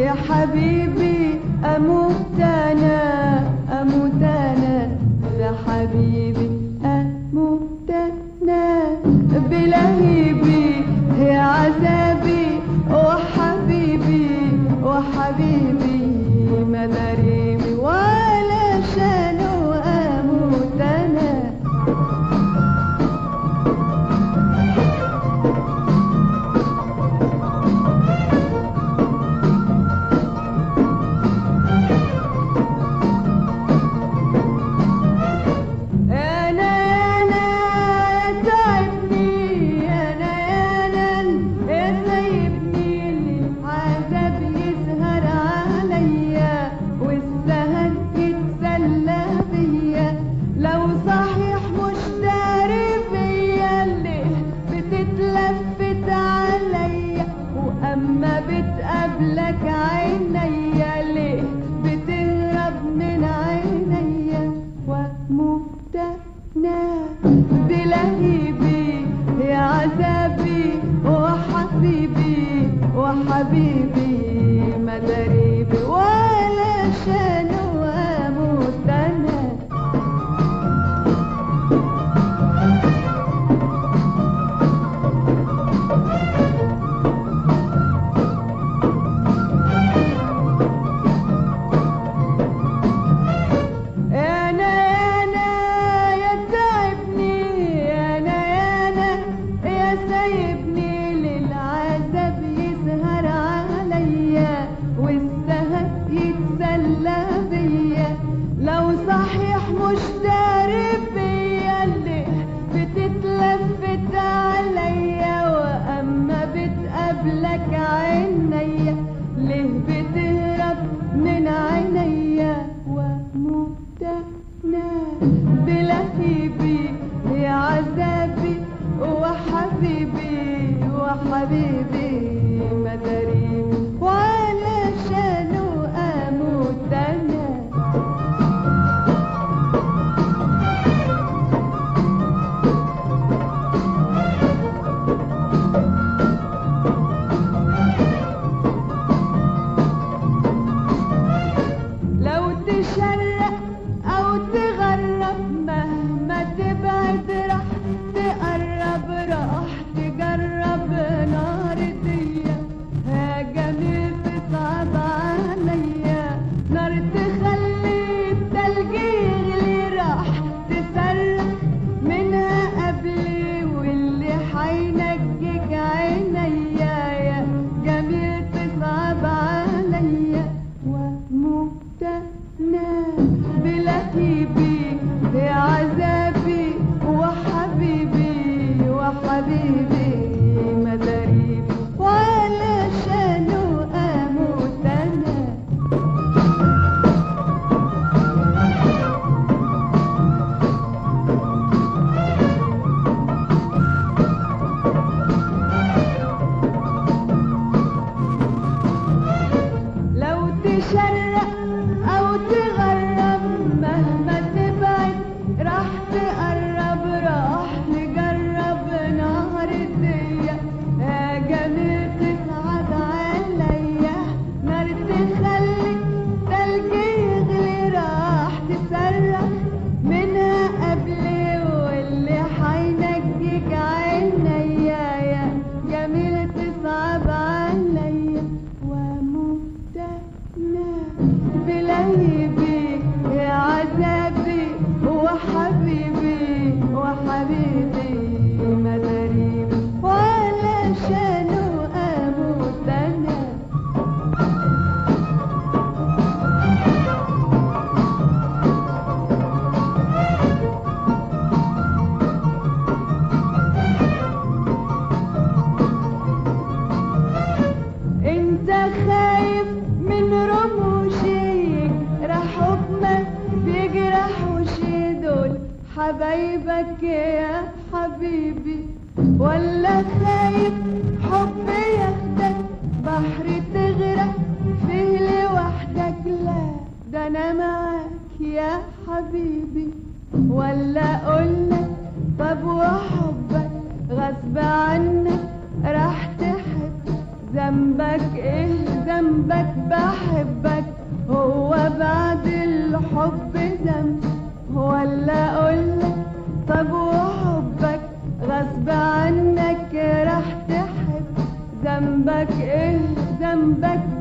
يا حبيبي أموت أنا أموت أنا يا حبيبي أموت أنا بلهيبي يا عذابي وحبيبي وحبيبي مداريبي ولا شانو أموت أنا أنا أنا تعبني أنا أنا يا سايبني العذاب يسهر عليا والسهر يتسلى بيا لو صحيح مش داري بيا اللي بتتلفت عليا وأما بتقابلك عينيا ليه بتهرب من عينيا ومبتنى بلهيبي يا عذابي وحبيبي وحبيبي مداريبي ولا شانو أموت أنا أنا أنا يا تعبني أنا أنا يا سايبني للعذاب يسهر عليا والسهر يتسلى بيا لو صحيح مش داري بيا اللي بتتلفت عليا وأما بتقابلك عينيا ليه بتهرب من عينيا ومبتنى بلهيبي يا عذابي وحبيبي وحبيبي مداريبي ولا شانو أموت أنا لو تشرق او تغرب مهما تبعد راح تقرب راح تجرب نار الدنيا يا جميل تصعب عليا نار تخلي التلج يغلي راح تسرح منها قبلي واللي حينجيك عينيا يا جميل تصعب عليا ومبتنى بلهيبي يا عذابي وحبيبي وحبيبي مداريبي ولا شانو أموت أنا لو تشرق او تغرب مهما تبعد راح تقرب راح تجرب نهر الدنيا يا جميل تصعد عليا نار تخلي تلج يغلي راح تسرح منها قبلي واللي حينجيك عينيا يا جميل تصعب عليا ومبتنى بلهيبي يا عذابي وحبيبي وحبيبي مداريبي ولا شانو أموت أنا انت خايف من رموشي راح حكمك بيجرح وشي دول حبايبك يا حبيبي ولا خايف حب ياخدك بحر تغرق فيه لوحدك لا ده انا معاك يا حبيبي ولا اقولك طب وحبك غصب عنك راح تحب ذنبك ايه ذنبك بقى ولا اقولك طب وحبك غصب عنك راح تحب ذنبك ايه ذنبك